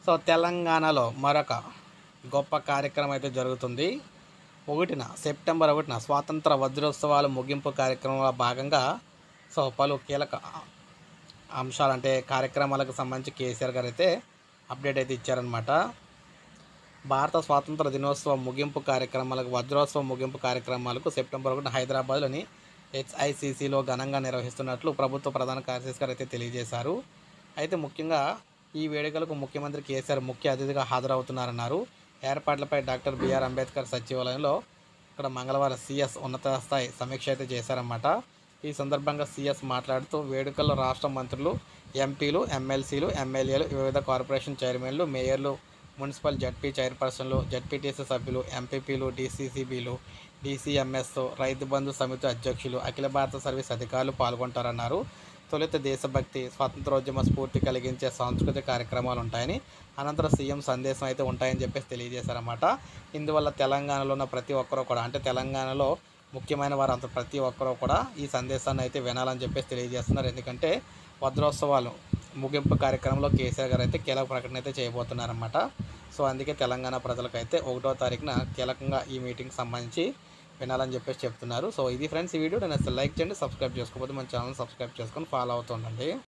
so తెలంగాణలో మరొక గొప్ప కార్యక్రమం అయితే జరుగుతుంది ఒకటిన సెప్టెంబర్ ఒకటిన స్వాతంత్ర వజ్రోత్సవాల ముగింపు కార్యక్రమంలో భాగంగా సో పలు కీలక అంశాలు అంటే కార్యక్రమాలకు సంబంధించి కేసీఆర్ గారు అయితే అప్డేట్ అయితే ఇచ్చారనమాట భారత స్వాతంత్ర దినోత్సవం ముగింపు కార్యక్రమాలకు వజ్రోత్సవం ముగింపు కార్యక్రమాలకు సెప్టెంబర్ ఒకటిన హైదరాబాద్లోని హెచ్ఐసిసిలో ఘనంగా నిర్వహిస్తున్నట్లు ప్రభుత్వ ప్రధాన కార్యదర్శి గారు అయితే తెలియజేశారు అయితే ముఖ్యంగా ఈ వేడుకలకు ముఖ్యమంత్రి కేసీఆర్ ముఖ్య అతిథిగా హాజరవుతున్నారన్నారు ఏర్పాట్లపై డాక్టర్ బిఆర్ అంబేద్కర్ సచివాలయంలో ఇక్కడ మంగళవారం సీఎస్ ఉన్నత స్థాయి సమీక్ష అయితే చేశారన్నమాట ఈ సందర్భంగా సీఎస్ మాట్లాడుతూ వేడుకల్లో రాష్ట్ర మంత్రులు ఎంపీలు ఎమ్మెల్సీలు ఎమ్మెల్యేలు వివిధ కార్పొరేషన్ చైర్మన్లు మేయర్లు మున్సిపల్ జడ్పీ చైర్పర్సన్లు జడ్పీటీసీ సభ్యులు ఎంపీపీలు డీసీసీబీలు డీసీఎంఎస్ రైతు బంధు సమితి అధ్యక్షులు అఖిల భారత సర్వీస్ అధికారులు పాల్గొంటారన్నారు తొలుత దేశభక్తి స్వాతంత్రోద్యమ స్ఫూర్తి కలిగించే సాంస్కృతిక కార్యక్రమాలు ఉంటాయని అనంతరం సీఎం సందేశం అయితే ఉంటాయని చెప్పేసి తెలియజేశారన్నమాట ఇందువల్ల తెలంగాణలో ఉన్న ప్రతి ఒక్కరూ కూడా అంటే తెలంగాణలో ముఖ్యమైన వారు అంత ప్రతి ఒక్కరూ కూడా ఈ సందేశాన్ని అయితే వినాలని చెప్పేసి తెలియజేస్తున్నారు ఎందుకంటే వజ్రోత్సవాలు ముగింపు కార్యక్రమంలో కేసీఆర్ గారు అయితే కీలక ప్రకటన అయితే చేయబోతున్నారన్నమాట సో అందుకే తెలంగాణ ప్రజలకైతే ఒకటో తారీఖున కీలకంగా ఈ మీటింగ్ సంబంధించి వినాలని చెప్పేసి చెప్తున్నారు సో ఇది ఫ్రెండ్స్ ఈ వీడియో నేను అసలు లైక్ చేయండి సబ్స్క్రైబ్ చేసుకోకపోతే మన ఛానల్ సబ్స్క్రైబ్ చేసుకొని ఫాలో అవుతుండండి